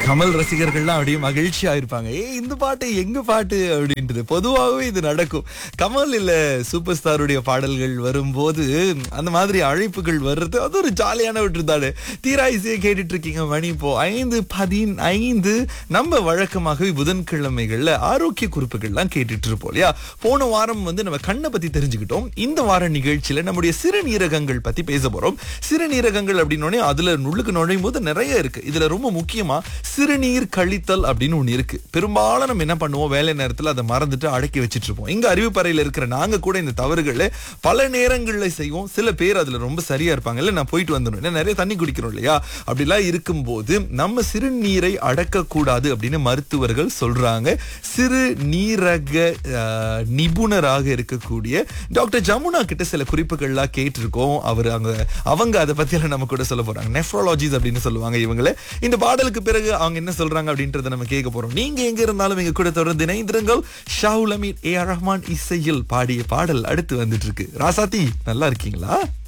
கமல் ரசிகர்கள்லாம் அப்படியே மகிழ்ச்சியா இருப்பாங்க ஏ இந்த பாட்டு எங்க பாட்டு அப்படின்றது பொதுவாகவே இது நடக்கும் கமல் இல்ல சூப்பர் ஸ்டாருடைய பாடல்கள் வரும்போது அந்த மாதிரி அழைப்புகள் வர்றது அது ஒரு ஜாலியான விட்டுருந்தாரு தீரா இசையை கேட்டுட்டு இருக்கீங்க மணி இப்போ ஐந்து பதினைந்து நம்ம வழக்கமாகவே புதன்கிழமைகள்ல ஆரோக்கிய குறிப்புகள்லாம் கேட்டுட்டு இருப்போம் இல்லையா போன வாரம் வந்து நம்ம கண்ணை பத்தி தெரிஞ்சுக்கிட்டோம் இந்த வார நிகழ்ச்சியில நம்முடைய சிறுநீரகங்கள் பத்தி பேச போறோம் சிறுநீரகங்கள் அப்படின்னோடனே அதுல நுள்ளுக்கு நுழையும் போது நிறைய இருக்கு இதுல ரொம்ப முக்கியமா சிறுநீர் கழித்தல் அப்படின்னு ஒண்ணு இருக்கு பெரும்பாலும் நம்ம என்ன பண்ணுவோம் வேலை நேரத்துல அதை மறந்துட்டு அடக்கி வச்சிட்டு இருப்போம் இங்க அறிவுப்பறையில இருக்கிற நாங்க கூட இந்த தவறுகளை பல நேரங்கள்ல செய்வோம் சில பேர் அதுல ரொம்ப சரியா இருப்பாங்க இல்ல நான் போயிட்டு வந்துடும் ஏன்னா நிறைய தண்ணி குடிக்கிறோம் இல்லையா அப்படிலாம் இருக்கும்போது நம்ம சிறுநீரை அடக்க கூடாது அப்படின்னு மருத்துவர்கள் சொல்றாங்க சிறுநீரக ஆஹ், நிபுணராக இருக்கக்கூடிய டாக்டர் ஜமுனா கிட்ட சில குறிப்புகள்லாம் கேட்டிருக்கோம் அவர் அங்க அவங்க அதை பத்தியெல்லாம் நம்ம கூட சொல்ல போறாங்க நெஃப்ரோலாஜிஸ் அப்படின்னு சொல்லுவாங்க இவங்கள இந்த பாடலுக்கு பிறகு அவங்க என்ன சொல்றாங்க அப்படின்றத நம்ம கேட்க போறோம் நீங்க எங்க இருந்தாலும் எங்க கூட தொடர்ந்து இணைந்திருங்கள் ஷாவுல் அமீர் ஏ ஆர் ரஹ்மான் இசையில் பாடிய பாடல் அடுத்து வந்துட்டு இருக்கு ராசாத்தி நல்லா இருக்கீங்களா